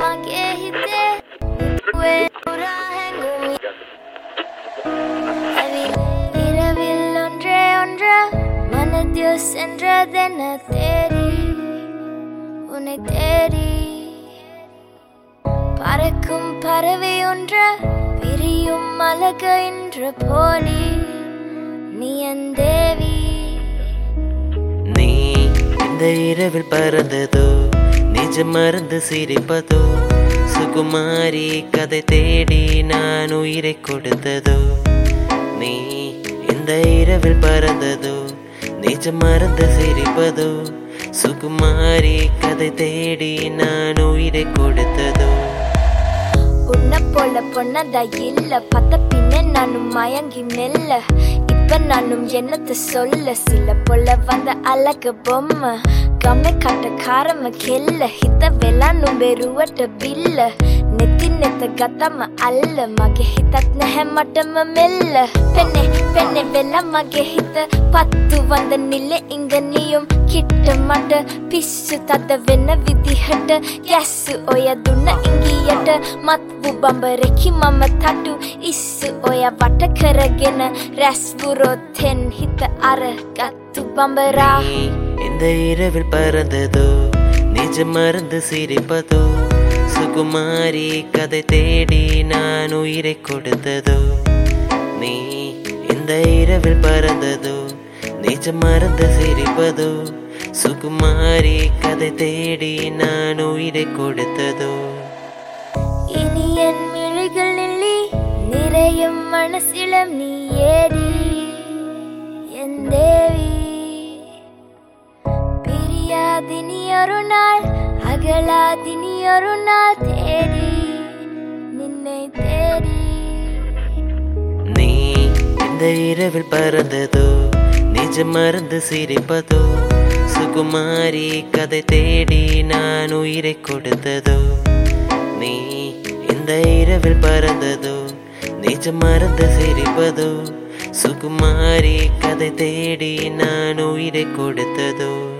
මගේ හිතේ වේ පුරා හැඟුමි ඇවිල් இரவில் ஒன்றே ஒன்று மனதில் சென்றதென தேடி உன்னை தேடி பறக்கும் பறவை ஒன்று விரியும் அழகு என்ற போலி நீ என் தேவி நீ இந்த இரவில் பறந்ததோ நிஜம் மறந்து சிரிப்பதோ சுகுமாரி கதை தேடி நான் உயிரை கொடுத்ததோ நீ இந்த இரவில் பறந்ததோ நிஜம் மறந்து சிரிப்பதோ சுகுமாரி கதை தேடி நான் உயிரை கொடுத்ததோ உன்னை போல பொண்ணதா இல்ல பத்த பின்ன நானும் மயங்கி மெல்ல இப்ப நானும் என்னத்த சொல்ல சில போல வந்த அழகு பொம்மை கம்மை காட்ட காரம கெல்ல හිත වෙලා නුඹේ රුවට බිල්ල නෙති නෙත ගතම අල්ල මගේ හිතත් නැහැ මටම මෙල්ල පෙන්නේ පෙන්නේ වෙලා මගේ හිත පත්තු වඳ නිල්ල ඉංගනියුම් කිට්ට මට පිස්සු තද වෙන්න විදිහට ගැස්සු ඔය දුන්න ඉංගියට මත්වු බඹරෙකි මම තටු ඉස්සු ඔය වට කරගෙන රැස්වුරොත්හෙන් හිත අරගත්තු බඹරා நீ இந்த இரவில் பறந்ததோ நிஜம் மறந்து சிரிப்பதோ சுகுமாரி கதை தேடி நான் உயிரை கொடுத்ததோ நீ இந்த இரவில் பறந்ததோ நிஜம் மறந்து சிரிப்பதோ சுகுமாரி கதை தேடி நான் உயிரை கொடுத்ததோ இனி என் மிழிகளில் நீ நிறையும் மனசிலம் நீ ஏடி என் தேவி பிரியாதினி ஒரு நாள் அகலாதினி ஒரு நாள் தேடி நின்னை தேடி நீ இந்த இரவில் பறந்ததோ நிஜம் மறந்து சிரிப்பதோ சுகுமாரி கதை தேடி நான் உயிரை கொடுத்ததோ நீ இந்த இரவில் பறந்ததோ நிஜம் மறந்து சிரிப்பதோ சுகுமாரி கதை தேடி நான் உயிரை கொடுத்ததோ